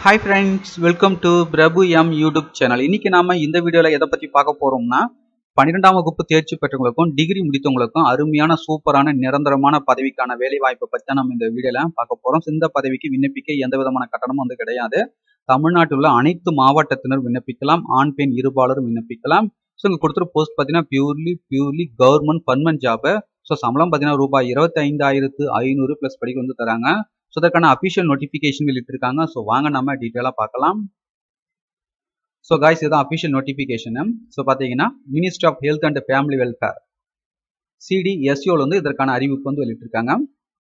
hi friends welcome to Prabhu M YouTube channel இன்னைக்கு நாம இந்த வீடியோவில் எதை பற்றி பார்க்க போறோம்னா பன்னிரெண்டாம் வகுப்பு தேர்ச்சி பெற்றவங்களுக்கும் டிகிரி முடித்தவங்களுக்கும் அருமையான சூப்பரான நிரந்தரமான பதவிக்கான வேலை வாய்ப்பை பற்றி தான் நம்ம இந்த வீடியோவில் பார்க்க போறோம் இந்த பதவிக்கு விண்ணப்பிக்க எந்த விதமான கட்டணமும் வந்து கிடையாது தமிழ்நாட்டில் உள்ள அனைத்து மாவட்டத்தினர் விண்ணப்பிக்கலாம் ஆண் பெண் இருபாலரும் விண்ணப்பிக்கலாம் ஸோ இங்கே கொடுத்துரு போஸ்ட் பார்த்தீங்கன்னா purely purely government permanent job so சம்பளம் பார்த்தீங்கன்னா ரூபாய் இருபத்தி ஐந்தாயிரத்து ஐநூறு ப்ளஸ் படிக்க வந்து தராங்க ஸோ அதற்கான அஃபிஷியல் நோட்டிஃபிகேஷன் வெளியிட்டிருக்காங்க ஸோ வாங்க நம்ம டீட்டெயிலாக பார்க்கலாம் ஸோ காய்ஸ் இதுதான் அஃபிஷியல் நோட்டிஃபிகேஷனு ஸோ பார்த்தீங்கன்னா ministry of health and family welfare சிடிஎஸ்யூவில் வந்து இதற்கான அறிவிப்பு வந்து வெளியிட்டிருக்காங்க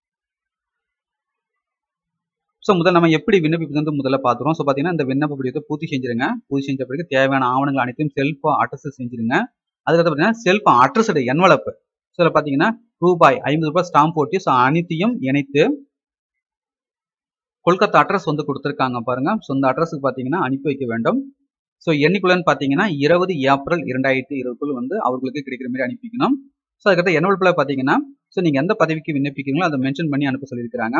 ஸோ முதல்ல நம்ம எப்படி விண்ணப்பிப்பது வந்து முதல்ல பார்த்துருவோம் ஸோ பார்த்தீங்கன்னா இந்த விண்ணப்ப படிவத்தை பூர்த்தி செஞ்சிருங்க பூர்த்தி செஞ்ச பிறகு தேவையான ஆவணங்கள் அனைத்தையும் செல்ஃபாக அட்ரஸ் செஞ்சிருங்க அதுக்கடுத்து பார்த்தீங்கன்னா செல்ஃப் அட்ரஸ்டு என்வலப்பு ஸோ இதில் பார்த்தீங்கன்னா ரூபாய் ஐம்பது ரூபாய் ஸ்டாம்ப் போட்டு ஸோ அனைத்தையும் இணைத்து கொல்கத்தா அட்ரஸ் வந்து கொடுத்துருக்காங்க பாருங்க ஸோ இந்த அட்ரஸுக்கு பார்த்தீங்கன்னா அனுப்பி வைக்க வேண்டும் ஸோ என்னைக்குள்ளன்னு பார்த்தீங்கன்னா இருபது ஏப்ரல் இரண்டாயிரத்தி இருபதுக்குள் வந்து அவர்களுக்கு கிடைக்கிற மாதிரி அனுப்பிக்கணும் ஸோ அதுக்கடுத்து என்னவல்பில் பார்த்தீங்கன்னா ஸோ நீங்கள் எந்த பதவிக்கு விண்ணப்பிக்கிறீங்களோ அதை மென்ஷன் பண்ணி அனுப்ப சொல்லியிருக்கிறாங்க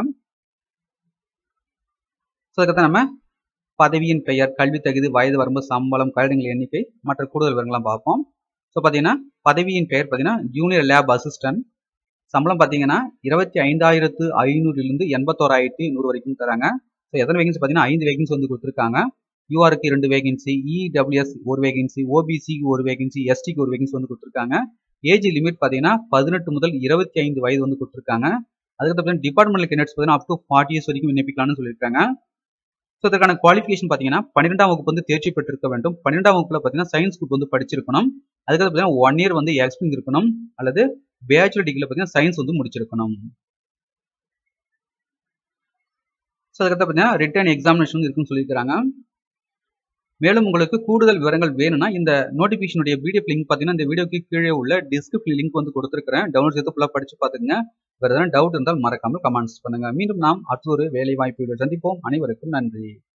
ஸோ அதுக்கடுத்து நம்ம பதவியின் பெயர் கல்வி தகுதி வயது வரம்பு சம்பளம் கழகங்கள் எண்ணிக்கை மற்ற கூடுதல் விவரங்கள்லாம் பார்ப்போம் ஸோ பார்த்தீங்கன்னா பதவியின் பெயர் பார்த்தீங்கன்னா ஜூனியர் லேப் அசிஸ்டன்ட் சம்பளம் பார்த்தீங்கன்னா இருபத்தி ஐந்தாயிரத்து ஐநூறுலேருந்து எண்பத்தோராயிரத்தி நூறு வரைக்கும் தராங்க ஸோ எத்தனை வேகன்சி பார்த்தீங்கன்னா ஐந்து வேகன்சி வந்து கொடுத்துருக்காங்க யூஆருக்கு ரெண்டு வேகன்சி இடபிள்யூஎஸ் ஒரு வேகன்சி ஓபிசிக்கு ஒரு வேகன்சி எஸ்டிக்கு ஒரு வேகன்சி வந்து கொடுத்துருக்காங்க ஏஜ் லிமிட் பார்த்தீங்கன்னா பதினெட்டு முதல் இருபத்தி ஐந்து வயது வந்து கொடுத்துருக்காங்க அதுக்கு பார்த்தீங்கன்னா டிபார்ட்மெண்ட் கேண்டிடேட்ஸ் பார்த்தீங்கன்னா அப் டு ஃபார்ட்டி இயர்ஸ் வரைக்கும் விண்ணப்பிக்கலாம்னு சொல்லியிருக்காங்க ஸோ இதற்கான குவாலிஃபிகேஷன் பார்த்தீங்கன்னா பன்னிரெண்டாம் வகுப்பு வந்து தேர்ச்சி பெற்றிருக்க வேண்டும் பன்னிரெண்டாம் வகுப்புல பார்த்தீங்கன்னா சயின்ஸ் குரூப் வந்து படிச்சிருக்கணும் அதுக்கு பார்த்தீங்கன்னா ஒன் இயர் வந்து எக்ஸ்பீரியன்ஸ் இருக்கணும் அல்லது பேச்சுலர் டிகிரியில் பார்த்தீங்கன்னா சயின்ஸ் வந்து முடிச்சிருக்கணும் ஸோ அதுக்கடுத்து பார்த்தீங்கன்னா ரிட்டர்ன் எக்ஸாமினேஷன் வந்து இருக்குன்னு சொல்லியிருக்காங்க மேலும் உங்களுக்கு கூடுதல் விவரங்கள் வேணும்னா இந்த நோட்டிஃபிகேஷனுடைய பிடிஎஃப் லிங்க் பார்த்தீங்கன்னா இந்த வீடியோக்கு கீழே உள்ள டிஸ்கிரிப்ஷன் லிங்க் வந்து கொடுத்துருக்கிறேன் டவுன்லோட் செய்து ஃபுல்லாக படிச்சு பார்த்துங்க வேறு எதாவது டவுட் இருந்தால் மறக்காமல் கமெண்ட்ஸ் பண்ணுங்க மீண்டும் நாம் அடுத்த ஒரு வேலை வாய்ப்பு சந்திப்போம் அனைவருக்கும் நன்றி